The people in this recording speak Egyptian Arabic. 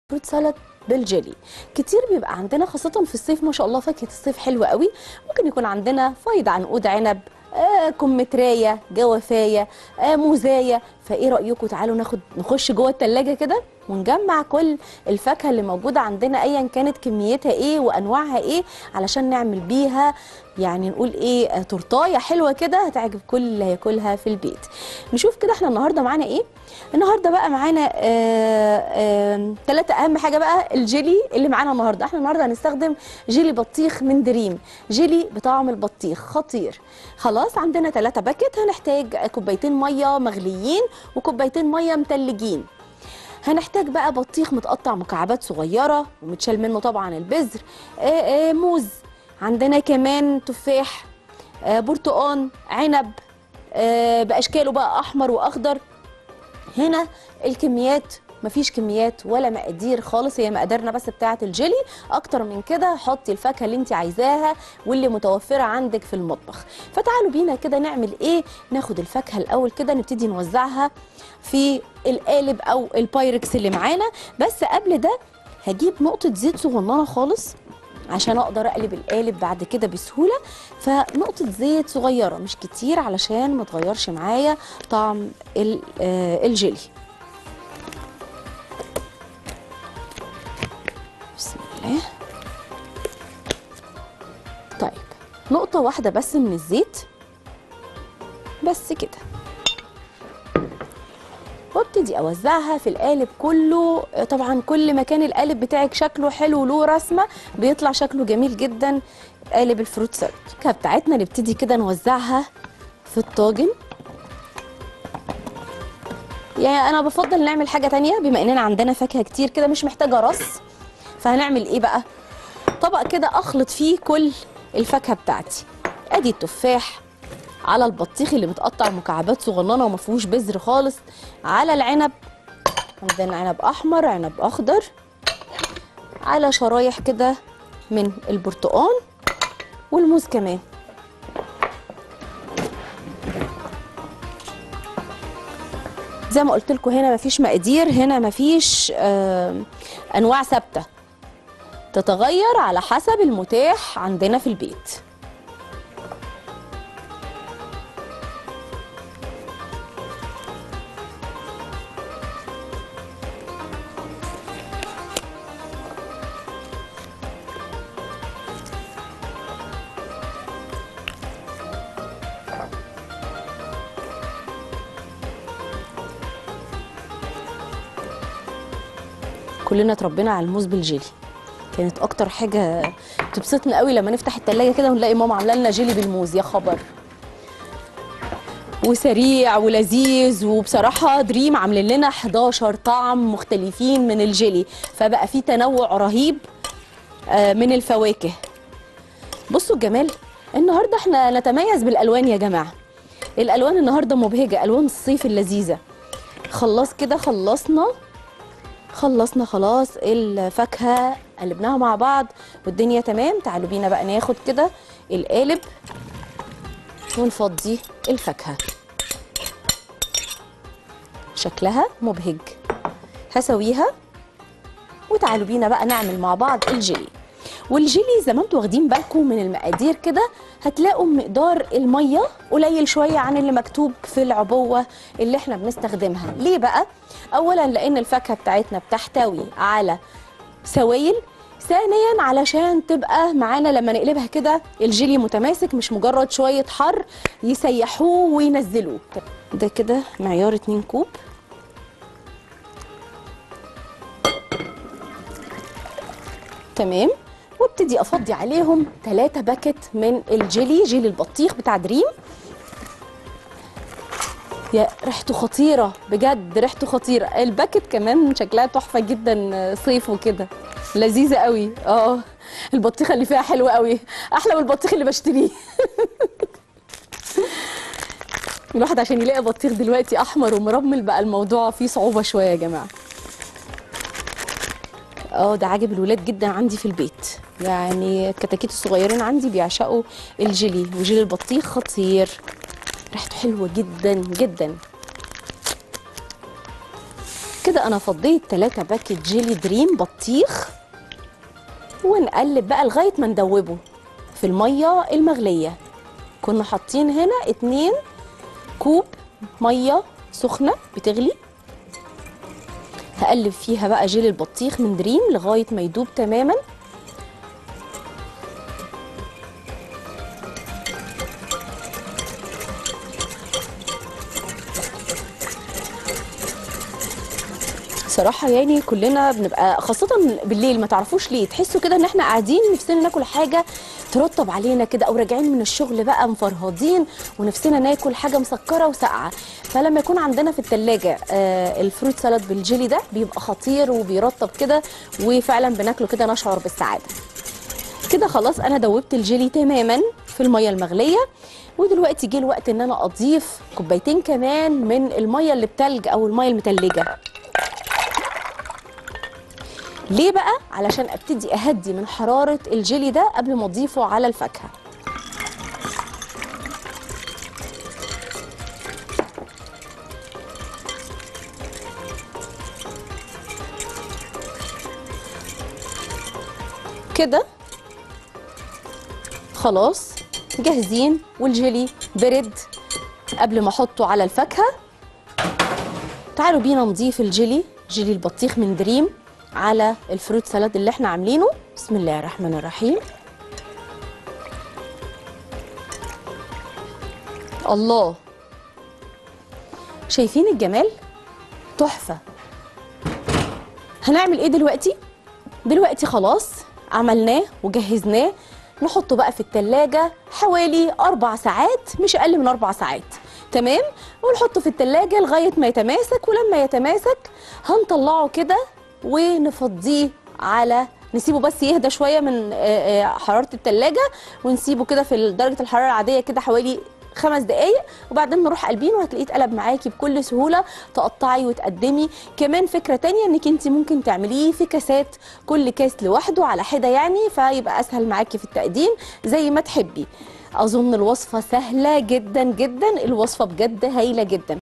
فروت سالاد بالجيلي كتير بيبقى عندنا خاصة في الصيف ما شاء الله فاكهة الصيف حلوة قوي ممكن يكون عندنا فايض عنقود عنب آه كمثرية جوافاية آه موزاية فايه رأيكم تعالوا ناخد نخش جوه التلاجة كده ونجمع كل الفاكهة اللي موجودة عندنا ايا كانت كميتها ايه وانواعها ايه علشان نعمل بيها يعني نقول ايه آه، تورتايه حلوه كده هتعجب كل اللي هياكلها في البيت نشوف كده احنا النهارده معانا ايه النهارده بقى معانا ثلاثة اهم حاجه بقى الجيلي اللي معانا النهارده احنا النهارده هنستخدم جيلي بطيخ من دريم جيلي بطعم البطيخ خطير خلاص عندنا ثلاثة باكت هنحتاج كوبايتين ميه مغليين وكوبايتين ميه متلجين هنحتاج بقى بطيخ متقطع مكعبات صغيره ومتشال منه طبعا البذر آه، آه، موز عندنا كمان تفاح آه، برتقان عنب آه، باشكاله بقى احمر واخضر هنا الكميات مفيش كميات ولا مقادير خالص هي مقاديرنا بس بتاعه الجيلي اكتر من كده حطي الفاكهه اللي انت عايزاها واللي متوفره عندك في المطبخ فتعالوا بينا كده نعمل ايه ناخد الفاكهه الاول كده نبتدي نوزعها في القالب او البايركس اللي معانا بس قبل ده هجيب نقطه زيت صغننه خالص عشان اقدر اقلب القالب بعد كده بسهوله فنقطه زيت صغيره مش كتير علشان ما تغيرش معايا طعم ال- آه، الجيلي بسم الله طيب نقطه واحده بس من الزيت بس كده وابتدي اوزعها في القالب كله طبعا كل ما كان القالب بتاعك شكله حلو له رسمه بيطلع شكله جميل جدا قالب الفروت سالاد الفاكهه بتاعتنا نبتدي كده نوزعها في الطاجن يعني انا بفضل نعمل حاجه تانية بما اننا عندنا فاكهه كتير كده مش محتاجه رص فهنعمل ايه بقى طبق كده اخلط فيه كل الفاكهه بتاعتي ادي التفاح على البطيخ اللي متقطع مكعبات صغننه وما فيهوش بذر خالص على العنب عندنا عنب احمر عنب اخضر على شرايح كده من البرتقال والموز كمان زي ما قلت لكم هنا مفيش مقادير هنا مفيش آه انواع ثابته تتغير على حسب المتاح عندنا في البيت كلنا اتربينا على الموز بالجيلي كانت اكتر حاجه تبسطنا قوي لما نفتح التلاجة كده ونلاقي ماما عامله لنا جيلي بالموز يا خبر وسريع ولذيذ وبصراحه دريم عاملين لنا 11 طعم مختلفين من الجيلي فبقى في تنوع رهيب آه، من الفواكه بصوا الجمال النهارده احنا نتميز بالالوان يا جماعه الالوان النهارده مبهجه الوان الصيف اللذيذه خلاص كده خلصنا خلصنا خلاص الفاكهه قلبناها مع بعض والدنيا تمام تعالوا بينا بقى ناخد كده القالب ونفضي الفاكهه شكلها مبهج هسويها وتعالوا بينا بقى نعمل مع بعض الجيلي والجيلي زي ما انتوا واخدين بالكم من المقادير كده هتلاقوا مقدار الميه قليل شويه عن اللي مكتوب في العبوه اللي احنا بنستخدمها ليه بقى اولا لان الفاكهه بتاعتنا بتحتوي على سوائل ثانيا علشان تبقى معانا لما نقلبها كده الجيلي متماسك مش مجرد شويه حر يسيحوه وينزلوه ده كده معيار 2 كوب تمام وابتدي افضي عليهم 3 باكت من الجيلي جيلي البطيخ بتاع دريم يا ريحته خطيره بجد ريحته خطيره الباكت كمان شكلها تحفه جدا صيف وكده لذيذه قوي اه البطيخه اللي فيها حلوه قوي احلى من البطيخ اللي بشتريه الواحد عشان يلاقي بطيخ دلوقتي احمر ومرمل بقى الموضوع فيه صعوبه شويه يا جماعه اه ده عاجب الولاد جدا عندي في البيت يعني الكتاكيت الصغيرين عندي بيعشقوا الجيلي وجيلي البطيخ خطير ريحته حلوه جدا جدا كده كده انا فضيت 3 باكت جيلي دريم بطيخ ونقلب بقى لغايه ما ندوبه في الميه المغليه كنا حاطين هنا 2 كوب ميه سخنه بتغلي هقلب فيها بقى جيلي البطيخ من دريم لغايه ما يدوب تماما صراحة يعني كلنا بنبقى خاصة بالليل ما تعرفوش ليه تحسوا كده ان احنا قاعدين نفسنا ناكل حاجة ترطب علينا كده او راجعين من الشغل بقى مفرهدين ونفسنا ناكل حاجة مسكرة وساقعة فلما يكون عندنا في التلاجة آه الفروت سالاد بالجيلي ده بيبقى خطير وبيرطب كده وفعلا بناكله كده نشعر بالسعادة كده خلاص انا دوبت الجيلي تماما في المية المغلية ودلوقتي جه الوقت ان انا اضيف كوبايتين كمان من المية اللي بتلج او المية المتلجة ليه بقى؟ علشان ابتدي اهدي من حرارة الجيلي ده قبل ما اضيفه على الفاكهة كده خلاص جاهزين والجيلي برد قبل ما احطه على الفاكهة تعالوا بينا نضيف الجيلي جيلي البطيخ من دريم على الفروت سالاد اللي احنا عاملينه بسم الله الرحمن الرحيم الله شايفين الجمال تحفة هنعمل ايه دلوقتي دلوقتي خلاص عملناه وجهزناه نحطه بقى في التلاجة حوالي أربع ساعات مش أقل من أربع ساعات تمام ونحطه في التلاجة لغاية ما يتماسك ولما يتماسك هنطلعه كده ونفضيه على نسيبه بس يهدى شويه من آه، آه، حراره التلاجة ونسيبه كده في درجه الحراره العاديه كده حوالي خمس دقايق وبعدين نروح قلبين وهتلاقيه اتقلب معاكي بكل سهوله تقطعي وتقدمي كمان فكره تانية انك انت ممكن تعمليه في كاسات كل كاس لوحده على حده يعني فيبقى اسهل معاكي في التقديم زي ما تحبي اظن الوصفه سهله جدا جدا الوصفه بجد هايله جدا